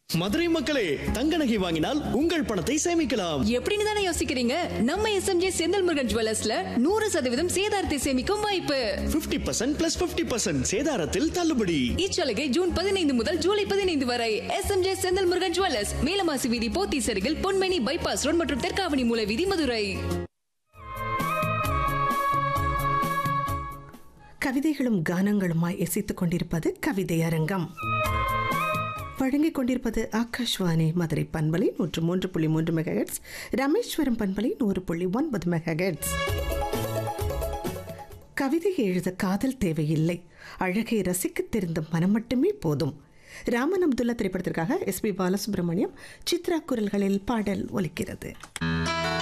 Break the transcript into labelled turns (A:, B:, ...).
A: மதுரை மக்களே தங்க நகை வாங்கினால் உங்கள் பணத்தை சேமிக்கலாம்
B: எப்படின்னு தானே யோசிக்கிறீங்க நம்ம எஸ்எம்ஜே செந்தில் முருகன் ஜுவல்லர்ஸ்ல நூறு சதவீதம் சேதாரத்தை சேமிக்கும் வாய்ப்பு
A: 50% பர்சன்ட் பிளஸ் பிப்டி பர்சன்ட் சேதாரத்தில் தள்ளுபடி
B: இச்சலுகை ஜூன் பதினைந்து முதல் ஜூலை பதினைந்து வரை எஸ்எம்ஜே செந்தில் முருகன் ஜுவல்லர்ஸ் மேலமாசி வீதி போத்தி சருகில் பொன்மணி பைபாஸ் ரோட் மற்றும் தெற்காவணி மூல வீதி மதுரை
C: கவிதைகளும் கானங்களுமாய் இசைத்துக் கொண்டிருப்பது கவிதை அரங்கம் வழங்கிக் கொண்டிருப்பது ஆகாஷ்வாணி மதுரை பண்பலை நூற்று மூன்று புள்ளி மூன்று மெகாஹெட்ஸ் ராமேஸ்வரம் பண்பலை நூறு புள்ளி ஒன்பது மெகாஹெட்ஸ் கவிதை எழுத காதல் தேவையில்லை அழகை ரசிக்கத் தெரிந்த மனம் மட்டுமே போதும் ராமன் அப்துல்லா திரைப்படத்திற்காக எஸ் பி பாலசுப்ரமணியம் சித்ரா குரல்களில் பாடல் ஒலிக்கிறது